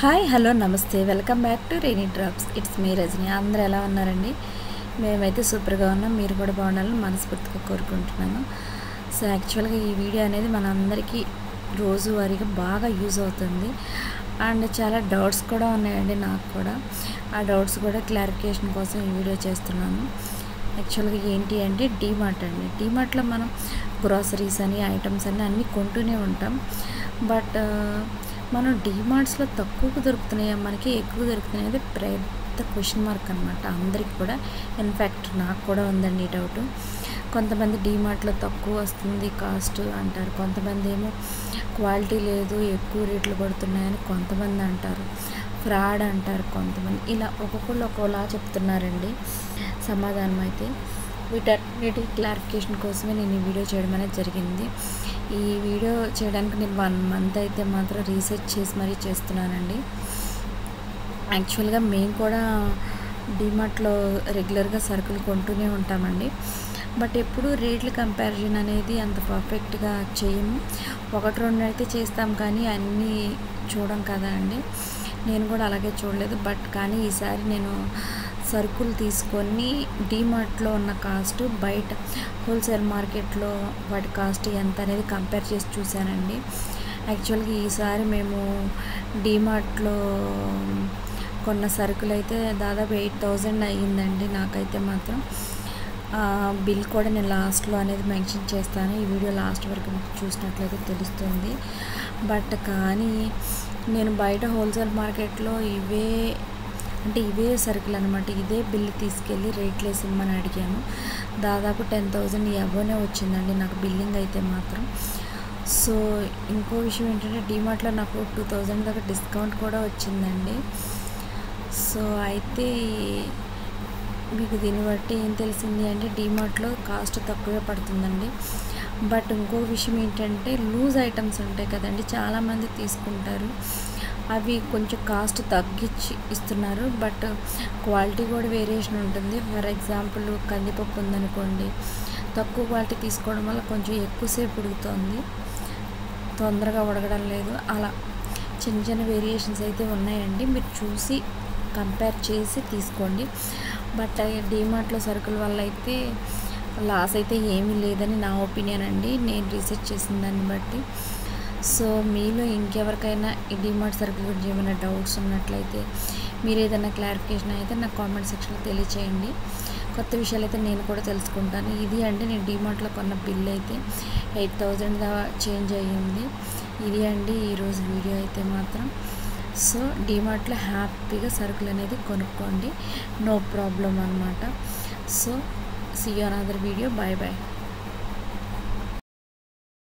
hi hello నమస్తే welcome back to rainy drops it's me Rajani అందరూ ఎలా ఉన్నారండి మేమైతే సూపర్గా ఉన్నాం మీరు కూడా బాగుండాలని మనస్ఫూర్తిగా కోరుకుంటున్నాను సో యాక్చువల్గా ఈ వీడియో అనేది మనందరికీ రోజువారీగా బాగా యూజ్ అవుతుంది అండ్ చాలా డౌట్స్ కూడా ఉన్నాయండి నాకు కూడా ఆ డౌట్స్ కూడా క్లారిఫికేషన్ కోసం ఈ వీడియో చేస్తున్నాను యాక్చువల్గా ఏంటి అంటే డీమార్ట్ అండి డీమార్ట్లో మనం గ్రాసరీస్ అని ఐటమ్స్ అని అన్నీ కొంటూనే ఉంటాం బట్ మనం డీమార్ట్స్లో తక్కువకు దొరుకుతున్నాయా మనకి ఎక్కువ దొరుకుతున్నాయి అనేది పెద్ద క్వశ్చన్ మార్క్ అనమాట అందరికి కూడా ఇన్ఫ్యాక్ట్ నాకు కూడా ఉందండి ఈ డౌట్ కొంతమంది డీమార్ట్లో తక్కువ వస్తుంది కాస్ట్ అంటారు కొంతమంది ఏమో క్వాలిటీ లేదు ఎక్కువ రేట్లు పడుతున్నాయని కొంతమంది అంటారు ఫ్రాడ్ అంటారు కొంతమంది ఇలా ఒక్కొక్కళ్ళు ఒక్కోలా చెప్తున్నారండి సమాధానం అయితే వీటన్నిటి క్లారిఫికేషన్ కోసమే నేను ఈ వీడియో చేయడం అనేది జరిగింది ఈ వీడియో చేయడానికి నేను వన్ మంత్ అయితే మాత్రం రీసెర్చ్ చేసి మరీ చేస్తున్నానండి యాక్చువల్గా మేము కూడా డిమార్ట్లో రెగ్యులర్గా సరుకులు కొంటూనే ఉంటామండి బట్ ఎప్పుడు రేట్ల కంపారిజన్ అనేది అంత పర్ఫెక్ట్గా చేయము ఒకటి రెండు అయితే చేస్తాం కానీ అన్నీ చూడం కదా అండి నేను కూడా అలాగే చూడలేదు బట్ కానీ ఈసారి నేను సరుకులు తీసుకొని డీమార్ట్లో ఉన్న కాస్ట్ బయట హోల్సేల్ మార్కెట్లో వాటి కాస్ట్ ఎంత అనేది కంపేర్ చేసి చూశానండి యాక్చువల్గా ఈసారి మేము డీమార్ట్లో కొన్న సరుకులు అయితే దాదాపు ఎయిట్ థౌజండ్ అయ్యిందండి నాకైతే మాత్రం బిల్ కూడా నేను లాస్ట్లో అనేది మెన్షన్ చేస్తాను ఈ వీడియో లాస్ట్ వరకు మీకు చూసినట్లయితే తెలుస్తుంది బట్ కానీ నేను బయట హోల్సేల్ మార్కెట్లో ఇవే అంటే ఇవే సరుకులు అనమాట ఇదే బిల్లు తీసుకెళ్ళి రేట్లు వేసి ఇమ్మని అడిగాను దాదాపు టెన్ థౌజండ్ అబోనే వచ్చిందండి నాకు బిల్లింగ్ అయితే మాత్రం సో ఇంకో విషయం ఏంటంటే డిమార్ట్లో నాకు టూ థౌజండ్ దాకా డిస్కౌంట్ కూడా వచ్చిందండి సో అయితే మీకు దీన్ని బట్టి ఏం తెలిసింది అంటే డిమార్ట్లో కాస్ట్ తక్కువే పడుతుందండి బట్ ఇంకో విషయం ఏంటంటే లూజ్ ఐటమ్స్ ఉంటాయి కదండి చాలామంది తీసుకుంటారు అవి కొంచెం కాస్ట్ తగ్గించి ఇస్తున్నారు బట్ క్వాలిటీ కూడా వేరియేషన్ ఉంటుంది ఫర్ ఎగ్జాంపుల్ కందిపప్పు ఉందనుకోండి తక్కువ క్వాలిటీ తీసుకోవడం వల్ల కొంచెం ఎక్కువసేపు ఉడుకుతుంది తొందరగా ఉడకడం లేదు అలా చిన్న చిన్న వేరియేషన్స్ అయితే ఉన్నాయండి మీరు చూసి కంపేర్ చేసి తీసుకోండి బట్ డీమార్ట్లో సరుకుల వల్ల అయితే లాస్ అయితే ఏమీ లేదని నా ఒపీనియన్ అండి నేను రీసెర్చ్ చేసిన దాన్ని బట్టి సో మీలో ఇంకెవరికైనా ఈ డిమార్ట్ సర్కిల్ గురించి ఏమైనా డౌట్స్ ఉన్నట్లయితే మీరు ఏదైనా క్లారిఫికేషన్ అయితే నాకు కామెంట్ సెక్షన్లో తెలియచేయండి కొత్త విషయాలు అయితే నేను కూడా తెలుసుకుంటాను ఇది అంటే నేను డిమార్ట్లో కొన్న బిల్ అయితే ఎయిట్ థౌజండ్ దా చేంజ్ అయ్యింది ఇది అండి ఈరోజు వీడియో అయితే మాత్రం సో డిమార్ట్లో హ్యాపీగా సరుకులు అనేది కొనుక్కోండి నో ప్రాబ్లం అనమాట so see another video bye bye